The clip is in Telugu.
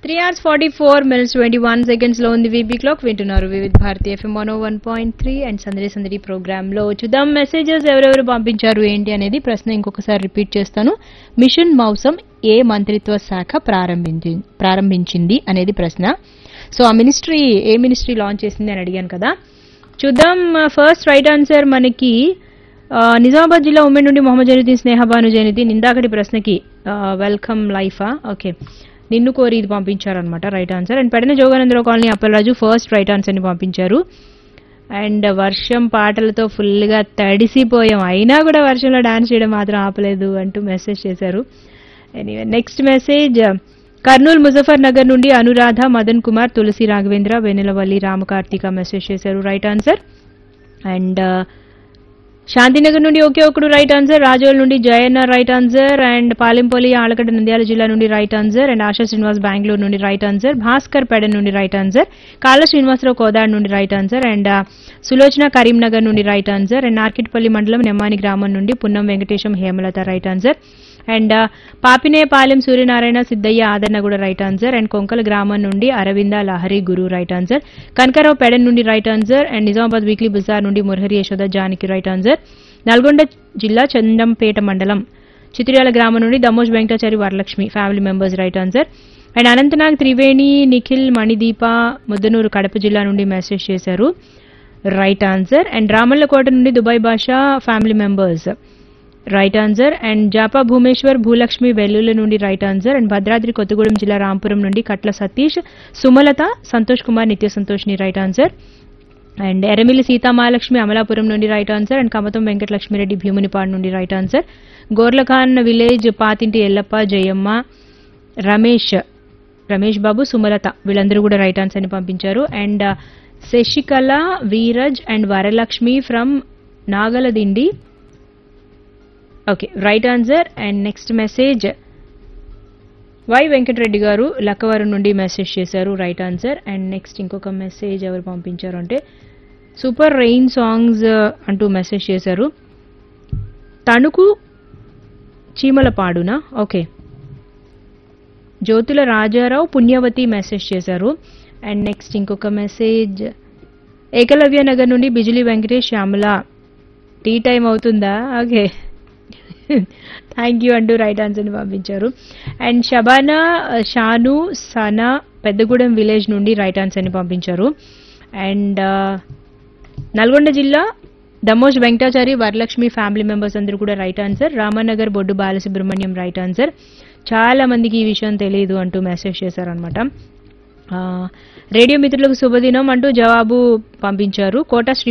three hours forty four minutes twenty one seconds లో ఉంది వీబీ క్లాక్ వింటున్నారు Vividh Bharati FM one one point three and సందడి సందడి ప్రోగ్రామ్ లో చూద్దాం మెసేజెస్ ఎవరెవరు పంపించారు ఏంటి అనేది ప్రశ్న ఇంకొకసారి రిపీట్ చేస్తాను మిషన్ మౌసం ఏ మంత్రిత్వ శాఖ ప్రారంభించి ప్రారంభించింది అనేది ప్రశ్న సో ఆ మినిస్ట్రీ ఏ మినిస్ట్రీ లాంచ్ చేసింది అని అడిగాను కదా చూద్దాం ఫస్ట్ రైట్ ఆన్సర్ మనకి ఆ, నిజామాబాద్ జిల్లా ఉమ్మెన్ నుండి మొహమ్మద్ జైనుద్దీన్ స్నేహబాను జైనుద్దీన్ ఇందాకటి ప్రశ్నకి వెల్కమ్ లైఫా ఓకే నిన్ను కోరి ఇది పంపించారనమాట right answer and Pedana Joganandarao colony Appalaraju first right ఆన్సర్ని పంపించారు అండ్ వర్షం పాటలతో ఫుల్గా తడిసిపోయాం అయినా కూడా వర్షంలో డాన్స్ చేయడం మాత్రం ఆపలేదు అంటూ మెసేజ్ చేశారు anyway next message Kurnool Muzaffar Nagar నుండి అనురాధ మదన్ కుమార్ తులసి రాఘవేంద్ర వెన్నెలవల్లి రామకార్తిక మెసేజ్ చేశారు రైట్ ఆన్సర్ అండ్ శాంతినగర్ నుండి ఒకే ఒకడు రైట్ ఆన్సర్ రాజోల్ నుండి Jayanna right answer and Palempalli Allagadda Nandyal జిల్లా నుండి right answer and Asha Srinivas Bengaluru నుండి రైట్ ఆన్సర్ భాస్కర్ పెడ నుండి రైట్ ఆన్సర్ కాళ్ళ శ్రీనివాసరావు కోదాడ్ నుండి రైట్ ఆన్సర్ అండ్ ఆ, సులోచన కరీంనగర్ నుండి రైట్ ఆన్సర్ అండ్ నార్కిట్పల్లి మండలం నెమ్మాని గ్రామం నుండి Punnam Venkatesham Hemalatha right answer and ఆ, పాపినేపాలెం సూర్యనారాయణ సిద్ధయ్య ఆదరణ కూడా రైట్ ఆన్సర్ అండ్ కొంకల గ్రామం నుండి అరవింద లహరి గురు రైట్ ఆన్సర్ కనకారావు పెడన్ నుండి right answer and Nizamabad weekly బజార్ నుండి మురహరి యశోద జానకి రైట్ ఆన్సర్ నల్గొండ జిల్లా చందంపేట మండలం చిత్రియాల గ్రామం నుండి Damoj Venkatachari Varalakshmi family members right answer and Anantnag Triveni Nikhil Manideepa Muddanur Kadapa జిల్లా నుండి మెసేజ్ చేశారు రైట్ ఆన్సర్ అండ్ రామల్లకోట నుండి Dubai Basha family members right answer and Japa Bhumeshwar Bhulakshmi Vellula నుండి right answer and Bhadradri Kothagudem జిల్లా రాంపురం నుండి కట్ల సతీష్ సుమలత సంతోష్ కుమార్ నిత్య సంతోష్ని right answer and Eramilli Seethamahalakshmi Amalapuram నుండి right answer and Kamatham Venkatalakshmireddy Bheemunipadu నుండి right answer Gorlakhan village Pathinti Yellappa Jayamma Ramesh Ramesh Babu Sumalatha వీళ్ళందరూ కూడా రైట్ ఆన్సర్ని పంపించారు and Sasikala Veeraj and Varalakshmi from Nagaladinni okay right answer and next message Y Venkatareddy garu Lakkavaram నుండి మెసేజ్ చేశారు రైట్ ఆన్సర్ అండ్ నెక్స్ట్ ఇంకొక మెసేజ్ ఎవరు పంపించారు అంటే సూపర్ రెయిన్ సాంగ్స్ అంటూ మెసేజ్ చేశారు తణుకు చీమల పాడునా ఓకే జ్యోతుల రాజారావు పుణ్యవతి మెసేజ్ చేశారు అండ్ నెక్స్ట్ ఇంకొక మెసేజ్ ఏకలవ్య నగర్ నుండి బిజిలీ వెంకటేష్ శ్యామల టీ టైం అవుతుందా ఓకే థ్యాంక్ యూ అంటూ రైట్ ఆన్సర్ని పంపించారు అండ్ షబానా షాను సనా పెద్దగూడెం విలేజ్ నుండి రైట్ ఆన్సర్ని పంపించారు అండ్ నల్గొండ జిల్లా దమోజ్ వెంకటాచారి వరలక్ష్మి ఫ్యామిలీ మెంబర్స్ అందరూ కూడా right answer Ramanagar Boddu Balasubrahmanyam right answer చాలా మందికి ఈ విషయం తెలియదు అంటూ మెసేజ్ చేశారనమాట రేడియో మిత్రులకు శుభదినం అంటూ జవాబు పంపించారు కోట శ్రీ